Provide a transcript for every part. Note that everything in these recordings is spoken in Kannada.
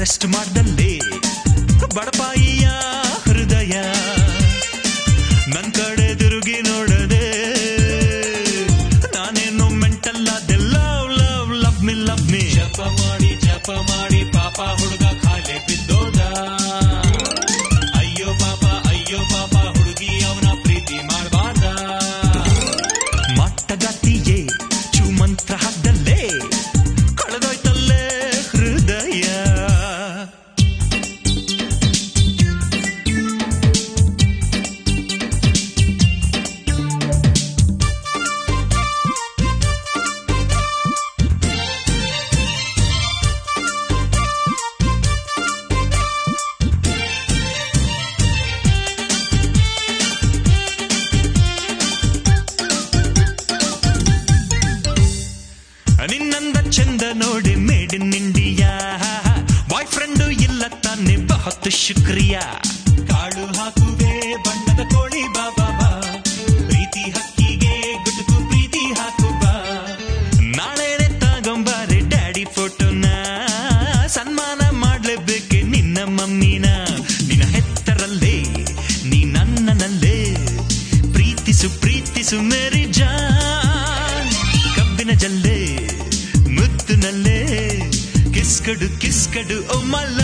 ಅರೆಸ್ಟ್ ಮಾಡ್ದಲ್ಲೇ ಬಡಪಾಯಿಯ ಹೃದಯ ನನ್ ಕಡೆ ತಿರುಗಿ ನೋಡದೆ ನಾನೇನು ಮೆಂಟಲ್ಲ love love love me love me ಜಪ ಮಾಡಿ ಜಪ ಮಾಡಿ ಪಾಪ ಹುಡುಗ ಖಾಲಿ ಬಿದ್ದೋದ ಅಯ್ಯೋ ಪಾಪ ಅಯ್ಯೋ ಪಾಪ ಹುಡುಗಿ ಅವನ ಪ್ರೀತಿ ಮಾಡಬಾರ್ದ ಮಟ್ಟಗತ್ತಿಯೇ ಚುಮಂತ್ರ ಹಾಕ್ದಲ್ಲೇ ಕಳೆದೋಯ್ತಲ್ಲೇ ಹೃದಯ ನಿನ್ನಂದ ಚಂದ ನೋಡಿ made in India boyfriend ಇಲ್ಲ ತಾನೆ ಬಹತ್ ಶುಕ್ರಿಯಾ ಕಾಳು ಹಾಕುವೆ ಬಣ್ಣದ ಕೋಳಿ ಬಾಬಾ ಬಾ ಪ್ರೀತಿ ಹಕ್ಕಿಗೆ ಗುಡುಗು ಪ್ರೀತಿ ಹಾಕು ಬಾ ನಾಳೆನೆ ತಗೊಂಬಾರೆ ಡ್ಯಾಡಿ ಫೋಟೋನ ಸನ್ಮಾನ ಮಾಡ್ಲೇಬೇಕೆ ನಿನ್ನ ಮಮ್ಮಿನ ನಿನ್ನ ಹೆತ್ತರಲ್ಲೇ ನೀ ನನ್ನನಲ್ಲೇ ಪ್ರೀತಿಸು ಪ್ರೀತಿಸು ಮೇರಿ ಜಾನ್ ಕಬ್ಬಿನ ಜಲ್ಲೆ ಮುತ್ತಿನಲ್ಲೇ ಕಿಸ್ಕಡು ಕಿಸ್ಕಡು ಓ ಮಲ್ಲ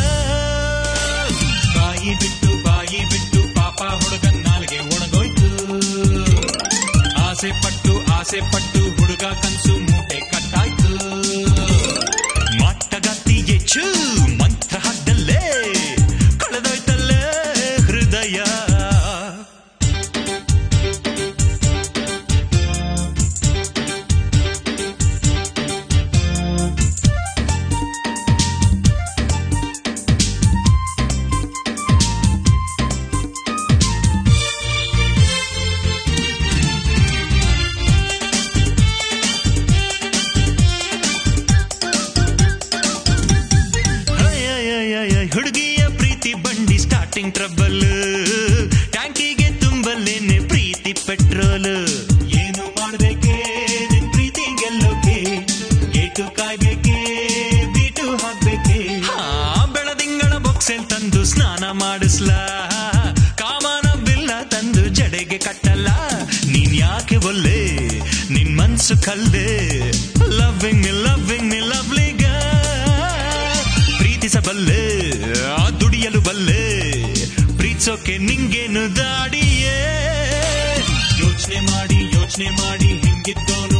ಬಾಯಿ ಬಿಟ್ಟು ಬಾಯಿ ಬಿಟ್ಟು ಪಾಪ ಹುಡುಗನ್ ನಾಲ್ಗೆ ಒಣಗೋಯ್ತು ಆಸೆ ಪಟ್ಟು ಆಸೆ ಪಟ್ಟು ಹುಡುಗ ಕನ್ಸು ಮೂಟೆ ಕಟ್ಟಾಯ್ತು ಮಟ್ಟಗತ್ತಿಗೆ ಚೂ ಮಂತ್ರ ಹಾಕ್ದಲ್ಲೇ ಕಳೆದೋಯ್ತಲ್ಲೇ ಹೃದಯ ಅಯ್ಯಯ್ಯಯ್ಯಯ್ಯ, ಹುಡುಗಿಯ ಪ್ರೀತಿ ಬಂಡಿ ಸ್ಟಾರ್ಟಿಂಗ್ ಟ್ರಬಲ್ ಟ್ಯಾಂಕಿಗೆ ತುಂಬಲೇನೆ ಪ್ರೀತಿ ಪೆಟ್ರೋಲ್ ಏನು ಮಾಡ್ಬೇಕೆ ನಿನ್ ಪ್ರೀತಿ ಗೆಲ್ಲೋಕೆ ಏಟು ಕಾಯ್ಬೇಕೆ ಬೀಟು ಹಾಕ್ಬೇಕೆ ಹಾ ಬೆಳದಿಂಗಳ ಬೊಕ್ಸೆಲ್ ತಂದು ಸ್ನಾನ ಮಾಡಿಸ್ಲಾ ಕಾಮನ ಬಿಲ್ಲ ತಂದು ಜಡೆಗೆ ಕಟ್ಟಲ್ಲ ನೀನ್ ಯಾಕೆ ಒಲ್ಲೆ ನಿನ್ ಮನ್ಸು ಕಲ್ದೆ loving me loving me lovely ಪ್ರೀತಿಸಬಲ್ಲೆ ಆ ದುಡಿಯಲು ಬಲ್ಲೆ ಪ್ರೀತಿಸೋಕೆ ನಿಂಗೇನು ದಾಡಿಯೇ ಯೋಚನೆ ಮಾಡಿ ಯೋಚನೆ ಮಾಡಿ ಹಿಂಗಿದ್ದೋನು